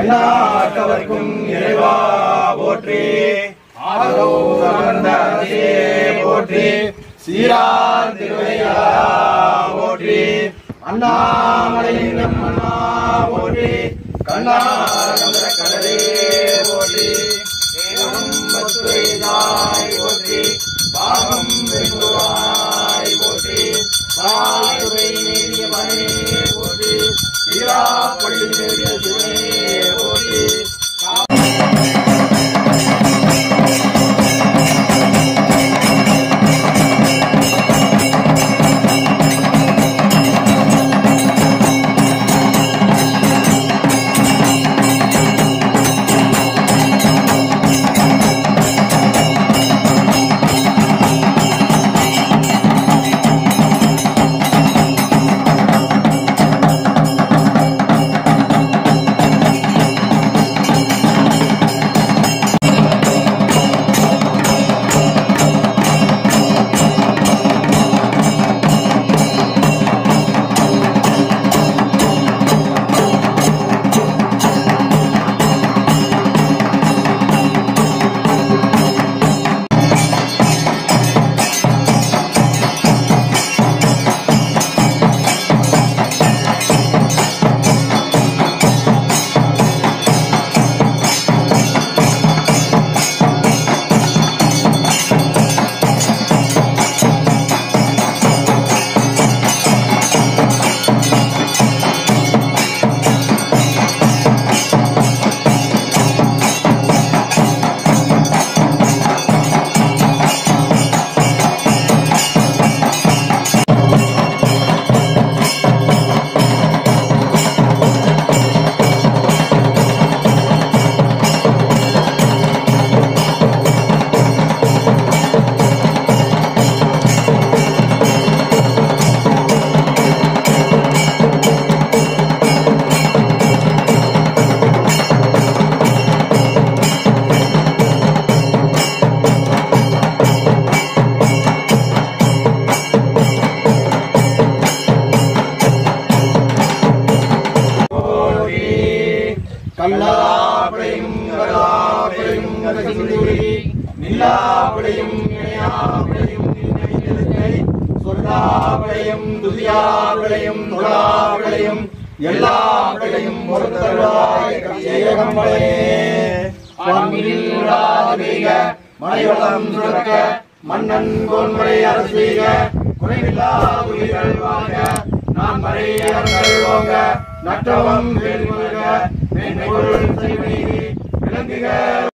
எந்நாட்டவர்க்கும் இறைவா போற்றி ஆரோக்கிய அமர்ந்த அரசே போற்றி சீரார் திருவையா போற்றி அண்ணாமலையின் அண்ணா போற்றி கண்ணாரந்த கடலே போற்றி ஏகம் மத்துரைதாய் போற்றி பாகம் வெங்குவாய் போற்றி பாடுவை நீடிய மனே போற்றி சீரா பள்ளி நேடிய சிவனே போற்றி போற்றி கல்லாப்படையும் கலாப்படையும் கசிந்துரி நில்லாப்படையும் இணையாப்படையும் நின்னை சொல்லாப்படையும் துதியாப்படையும் தொழாப்படையும் எல்லாப்படையும் ஒருத்தருவாய் ஏகம்பளே பண்பில்லாதீக மலைவளம் சுரக்க மன்னன் கோன்முறை அரசீக குறைவில்லா உயிர்கள் வாங்க நான் மறையர்கள் ஓங்க நற்றவம் வேல்முருக மென்பொருள் செய்வீ விளங்குக